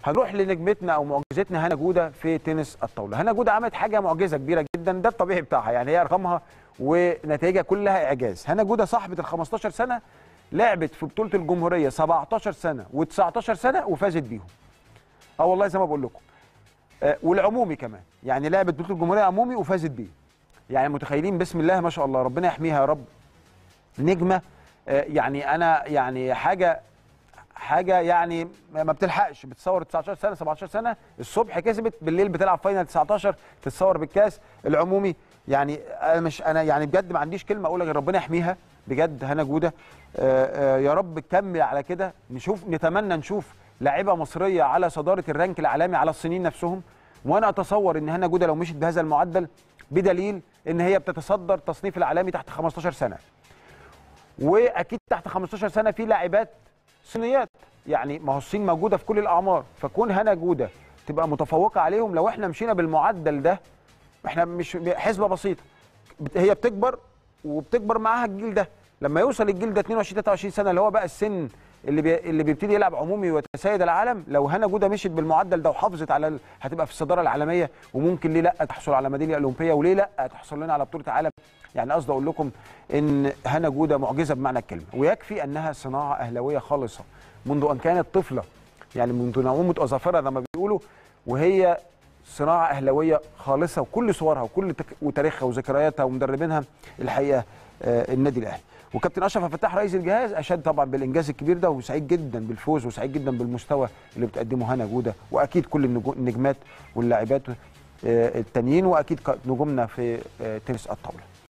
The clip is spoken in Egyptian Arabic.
هنروح لنجمتنا او معجزتنا هنا جوده في تنس الطاوله هنا جوده عملت حاجه معجزه كبيره جدا ده الطبيعي بتاعها يعني هي ارقامها ونتائجها كلها اعجاز هنا جوده صاحبه ال 15 سنه لعبت في بطوله الجمهوريه 17 سنه و19 سنه وفازت بيهم اه والله زي ما بقول لكم آه والعمومي كمان يعني لعبت بطوله الجمهوريه عمومي وفازت بيه يعني متخيلين بسم الله ما شاء الله ربنا يحميها يا رب نجمه آه يعني انا يعني حاجه حاجه يعني ما بتلحقش بتصور 19 سنه 17 سنه الصبح كسبت بالليل بتلعب فاينل 19 تتصور بالكاس العمومي يعني انا مش انا يعني بجد ما عنديش كلمه اقولها غير ربنا يحميها بجد هنا جوده آآ آآ يا رب تكمل على كده نشوف نتمنى نشوف لاعيبه مصريه على صداره الرانك العالمي على الصينيين نفسهم وانا اتصور ان هنا جوده لو مشيت بهذا المعدل بدليل ان هي بتتصدر تصنيف العالمي تحت 15 سنه واكيد تحت 15 سنه في لاعبات صينيات يعني ما هو الصين موجوده في كل الاعمار فكون هنا جوده تبقى متفوقه عليهم لو احنا مشينا بالمعدل ده احنا مش حسبه بسيطه هي بتكبر وبتكبر معاها الجيل ده لما يوصل الجيل ده 22 23 سنه اللي هو بقى السن اللي بي... اللي بيبتدي يلعب عمومي ويتسيد العالم لو هنا جوده مشيت بالمعدل ده وحافظت على ال... هتبقى في الصداره العالميه وممكن ليه لا تحصل على ميداليه اولمبيه وليه لا تحصل لنا على بطوله عالم يعني قصدي اقول لكم ان هنا جوده معجزه بمعنى الكلمه ويكفي انها صناعه اهلاويه خالصه منذ ان كانت طفله يعني منذ نعومه اظافرها زي ما بيقولوا وهي صناعه اهلاويه خالصه وكل صورها وكل تك... وتاريخها وذكرياتها ومدربينها الحقيقه آه النادي الاهلي وكابتن اشرف عبد الفتاح رئيس الجهاز اشاد طبعا بالانجاز الكبير ده وسعيد جدا بالفوز وسعيد جدا بالمستوى اللي بتقدمه هنا جوده واكيد كل النجومات واللاعبات آه التانيين واكيد نجومنا في آه تنس الطاوله